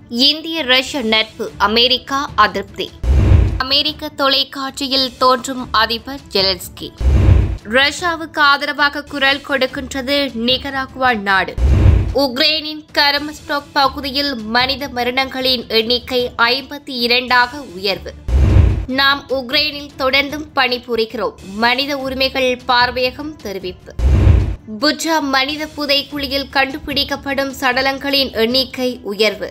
இந்திய ரஷ்ய நட்பு அமெரிக்கா அதிருப்தி அமெரிக்க தொலைக்காட்சியில் தோன்றும் அதிபர் ஜெலன்ஸ்கி ரஷ்யாவுக்கு ஆதரவாக குரல் கொடுக்கின்றது நிகராகுவா நாடு உக்ரைனின் கரமஸ்டோக் பகுதியில் மனித மரணங்களின் எண்ணிக்கை ஐம்பத்தி இரண்டாக உயர்வு நாம் உக்ரைனில் தொடர்ந்தும் பணிபுரிகிறோம் மனித உரிமைகள் பார்வையகம் தெரிவிப்பு புஜா மனித புதைக்குழியில் கண்டுபிடிக்கப்படும் சடலங்களின் எண்ணிக்கை உயர்வு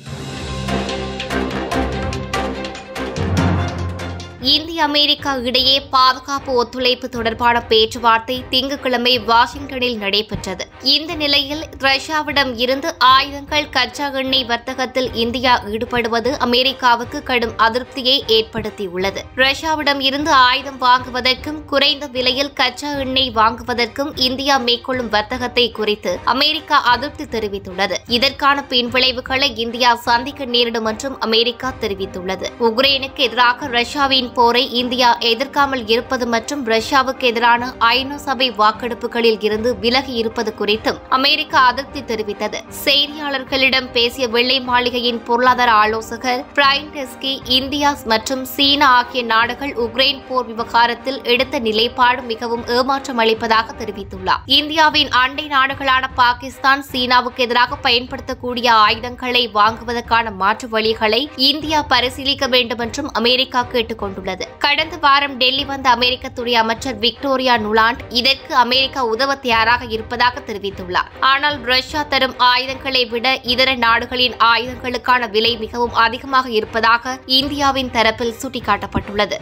இந்திய அமெரிக்கா இடையே பாதுகாப்பு ஒத்துழைப்பு தொடர்பான பேச்சுவார்த்தை திங்கட்கிழமை வாஷிங்டனில் நடைபெற்றது இந்த நிலையில் ரஷ்யாவிடம் இருந்து ஆயுதங்கள் கச்சா எண்ணெய் வர்த்தகத்தில் இந்தியா ஈடுபடுவது அமெரிக்காவுக்கு கடும் அதிருப்தியை ஏற்படுத்தியுள்ளது ரஷ்யாவிடம் இருந்து ஆயுதம் வாங்குவதற்கும் குறைந்த விலையில் கச்சா எண்ணெய் வாங்குவதற்கும் இந்தியா மேற்கொள்ளும் வர்த்தகத்தை குறித்து அமெரிக்கா அதிருப்தி தெரிவித்துள்ளது இதற்கான பின்விளைவுகளை இந்தியா சந்திக்க நேரிடும் என்றும் அமெரிக்கா தெரிவித்துள்ளது உக்ரைனுக்கு எதிராக ரஷ்யாவின் போரை இந்தியா எதிர்க்காமல் இருப்பது மற்றும் ரஷ்யாவுக்கு எதிரான ஐநா சபை வாக்கெடுப்புகளில் இருந்து விலகி இருப்பது குறித்தும் அமெரிக்கா அதிருப்தி தெரிவித்தது செய்தியாளர்களிடம் பேசிய வெள்ளை மாளிகையின் பொருளாதார ஆலோசகர் பிரைன் டெஸ்கி இந்தியா மற்றும் சீனா ஆகிய நாடுகள் உக்ரைன் போர் விவகாரத்தில் எடுத்த நிலைப்பாடு மிகவும் ஏமாற்றம் அளிப்பதாக தெரிவித்துள்ளார் இந்தியாவின் அண்டை நாடுகளான பாகிஸ்தான் சீனாவுக்கு எதிராக பயன்படுத்தக்கூடிய ஆயுதங்களை வாங்குவதற்கான மாற்று வழிகளை இந்தியா பரிசீலிக்க வேண்டும் என்றும் அமெரிக்கா கேட்டுக் கொண்டுள்ளது கடந்த வாரம் டெல்லி வந்த அமெரிக்க துணை அமைச்சர் விக்டோரியா நுலாண்ட் இதற்கு அமெரிக்கா உதவ தயாராக இருப்பதாக தெரிவித்துள்ளார் ஆனால் ரஷ்யா தரும் ஆயுதங்களை விட இதர நாடுகளின் ஆயுதங்களுக்கான விலை மிகவும் அதிகமாக இருப்பதாக இந்தியாவின் தரப்பில் சுட்டிக்காட்டப்பட்டுள்ளது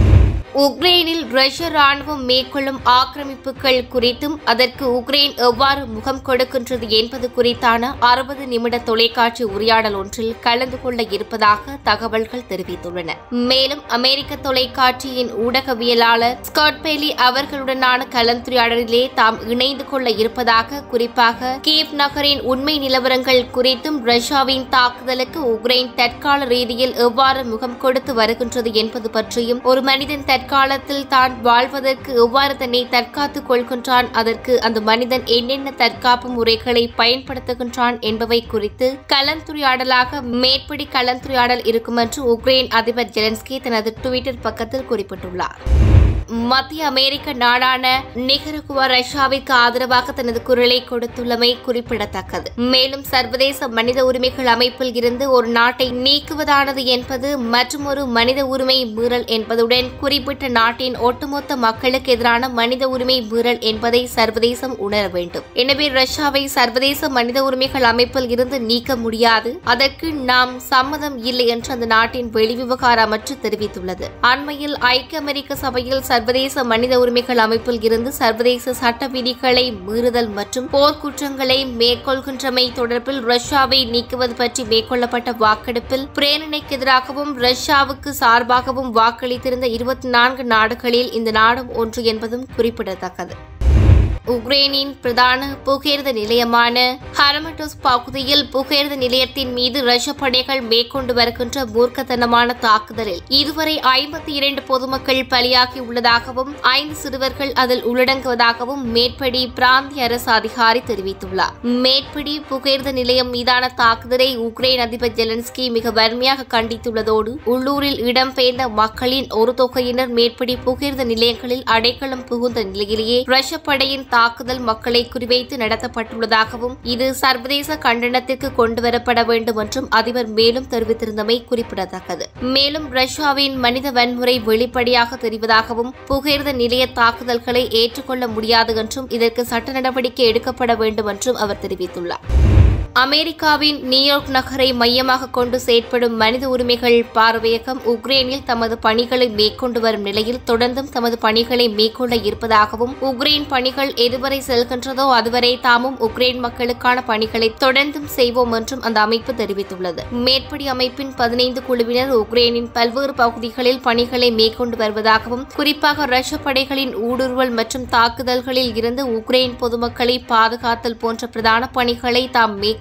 உக்ரைனில் ரஷ்ய ராணுவம் மேற்கொள்ளும் ஆக்கிரமிப்புகள் குறித்தும் அதற்கு உக்ரைன் எவ்வாறு முகம் கொடுக்கின்றது என்பது குறித்தான அறுபது நிமிட தொலைக்காட்சி உரையாடல் ஒன்றில் கலந்து கொள்ள இருப்பதாக தகவல்கள் தெரிவித்துள்ளன மேலும் அமெரிக்க தொலைக்காட்சியின் ஊடகவியலாளர் ஸ்காட் பேலி அவர்களுடனான கலந்துரையாடலிலே தாம் இணைந்து கொள்ள இருப்பதாக குறிப்பாக கீவ் நகரின் உண்மை நிலவரங்கள் குறித்தும் ரஷ்யாவின் தாக்குதலுக்கு உக்ரைன் தற்கால ரீதியில் எவ்வாறு முகம் கொடுத்து வருகின்றது என்பது பற்றியும் ஒரு மனிதன் தற்காலத்தில் தான் வாழ்வதற்கு எவ்வாறு தன்னை தற்காத்துக் கொள்கின்றான் அதற்கு அந்த மனிதன் என்னென்ன தற்காப்பு முறைகளை பயன்படுத்துகின்றான் என்பவை குறித்து கலந்துரையாடலாக மேற்படி கலந்துரையாடல் இருக்கும் என்று உக்ரைன் அதிபர் ஜெலன்ஸ்கி தனது டுவிட்டர் பக்கத்தில் குறிப்பிட்டுள்ளார் மத்திய அமெரிக்க நாடான நிகரகுவா ரஷ்யாவிற்கு ஆதரவாக தனது குரலை கொடுத்துள்ளமை குறிப்பிடத்தக்கது மேலும் சர்வதேச மனித உரிமைகள் அமைப்பில் இருந்து ஒரு நாட்டை நீக்குவதானது என்பது மற்றொரு மனித உரிமை மீறல் என்பதுடன் குறிப்பிட்ட நாட்டின் ஒட்டுமொத்த மக்களுக்கு எதிரான மனித உரிமை மீறல் என்பதை சர்வதேசம் உணர வேண்டும் எனவே ரஷ்யாவை சர்வதேச மனித உரிமைகள் அமைப்பில் இருந்து நீக்க முடியாது அதற்கு நாம் சம்மதம் இல்லை என்று அந்த நாட்டின் வெளிவிவகார அமைச்சு தெரிவித்துள்ளது அண்மையில் ஐக்கிய அமெரிக்க சபையில் சர்வதேச மனித உரிமைகள் அமைப்பில் இருந்து சர்வதேச சட்ட விதிகளை மீறுதல் மற்றும் போர்க்குற்றங்களை மேற்கொள்கின்றமை தொடர்பில் ரஷ்யாவை நீக்குவது பற்றி மேற்கொள்ளப்பட்ட வாக்கெடுப்பில் பிரேரணைக்கு எதிராகவும் ரஷ்யாவுக்கு சார்பாகவும் வாக்களித்திருந்த இருபத்தி நான்கு நாடுகளில் இந்த நாடும் ஒன்று என்பதும் குறிப்பிடத்தக்கது உக்ரைனின் பிரதான புகையிரத நிலையமான ஹரமட்டோஸ் பகுதியில் புகையிரத நிலையத்தின் மீது ரஷ்ய படைகள் மேற்கொண்டு வருகின்ற மூர்க்கத்தனமான தாக்குதலில் இதுவரை ஐம்பத்தி இரண்டு பொதுமக்கள் பலியாகி உள்ளதாகவும் ஐந்து சிறுவர்கள் அதில் உள்ளடங்குவதாகவும் மேற்படி பிராந்திய அரசு அதிகாரி தெரிவித்துள்ளார் மேற்படி புகையிரத நிலையம் மீதான தாக்குதலை உக்ரைன் அதிபர் ஜெலன்ஸ்கி மிக வன்மையாக கண்டித்துள்ளதோடு உள்ளூரில் இடம்பெயர்ந்த மக்களின் ஒரு தொகையினர் மேற்படி புகையிரத நிலையங்களில் அடைக்கலம் புகுந்த நிலையிலேயே ரஷ்ய படையின் தாக்குதல் மக்களை குறிவைத்து நடத்தப்பட்டுள்ளதாகவும் இது சர்வதேச கண்டனத்திற்கு கொண்டுவரப்பட வேண்டும் என்றும் அதிபர் மேலும் தெரிவித்திருந்தமை குறிப்பிடத்தக்கது மேலும் ரஷ்யாவின் மனித வன்முறை வெளிப்படையாக தெரிவதாகவும் புகையிரத நிலைய தாக்குதல்களை ஏற்றுக்கொள்ள முடியாது என்றும் இதற்கு சட்ட நடவடிக்கை எடுக்கப்பட வேண்டும் என்றும் அவர் தெரிவித்துள்ளார் அமெரிக்காவின் நியூயார்க் நகரை மையமாக கொண்டு செயற்படும் மனித உரிமைகள் பார்வையகம் உக்ரைனில் தமது பணிகளை மேற்கொண்டு வரும் நிலையில் தொடர்ந்தும் தமது பணிகளை மேற்கொள்ள இருப்பதாகவும் உக்ரைன் பணிகள் எதுவரை செல்கின்றதோ அதுவரை தாமும் உக்ரைன் மக்களுக்கான பணிகளை தொடர்ந்தும் செய்வோம் என்றும் அந்த அமைப்பு தெரிவித்துள்ளது மேற்படி அமைப்பின் பதினைந்து குழுவினர் உக்ரைனின் பல்வேறு பகுதிகளில் பணிகளை மேற்கொண்டு வருவதாகவும் குறிப்பாக ரஷ்ய படைகளின் ஊடுருவல் மற்றும் தாக்குதல்களில் இருந்து உக்ரைன் பொதுமக்களை பாதுகாத்தல் போன்ற பிரதான பணிகளை தாம் மேற்கொண்டு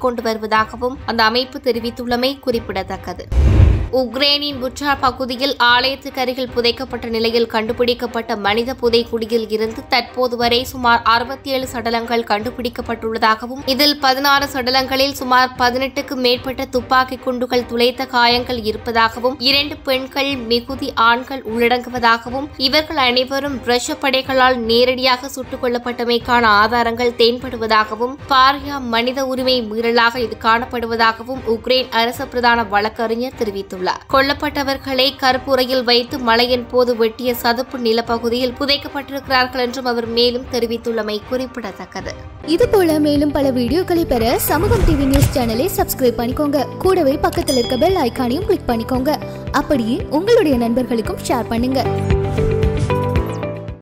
மேற்கொண்டு வருவதாகவும் அந்த அமைப்பு தெரிவித்துள்ளமை குறிப்பிடத்தக்கது உக்ரைனின் புட்சா பகுதியில் ஆலயத்துக்கு அருகில் புதைக்கப்பட்ட நிலையில் கண்டுபிடிக்கப்பட்ட மனித புதைக்குழியில் இருந்து தற்போது வரை சுமார் அறுபத்தி ஏழு சடலங்கள் கண்டுபிடிக்கப்பட்டுள்ளதாகவும் இதில் பதினாறு சடலங்களில் சுமார் பதினெட்டுக்கும் மேற்பட்ட துப்பாக்கி குண்டுகள் துளைத்த காயங்கள் இருப்பதாகவும் இரண்டு பெண்கள் மிகுதி ஆண்கள் உள்ளடங்குவதாகவும் இவர்கள் அனைவரும் ரஷ்ய படைகளால் நேரடியாக சுட்டுக் கொல்லப்பட்டமைக்கான ஆதாரங்கள் தென்படுவதாகவும் பாரியா மனித உரிமை மீறலாக இது காணப்படுவதாகவும் உக்ரைன் அரச பிரதான வழக்கறிஞர் தெரிவித்துள்ளார் கொல்லப்பட்டவர்களை கருப்புறையில் வைத்து மழையின் போது வெட்டிய சதுப்பு நிலப்பகுதியில் புதைக்கப்பட்டிருக்கிறார்கள் என்றும் அவர் மேலும் தெரிவித்துள்ளமை குறிப்பிடத்தக்கது இது போல மேலும் பல வீடியோக்களை பெற சமூகம் டிவி நியூஸ் சேனலை சப்ஸ்கிரைப் பண்ணிக்கோங்க கூடவே பக்கத்தில் இருக்க பெல் ஐகானையும் கிளிக் பண்ணிக்கோங்க அப்படியே உங்களுடைய நண்பர்களுக்கும் ஷேர் பண்ணுங்க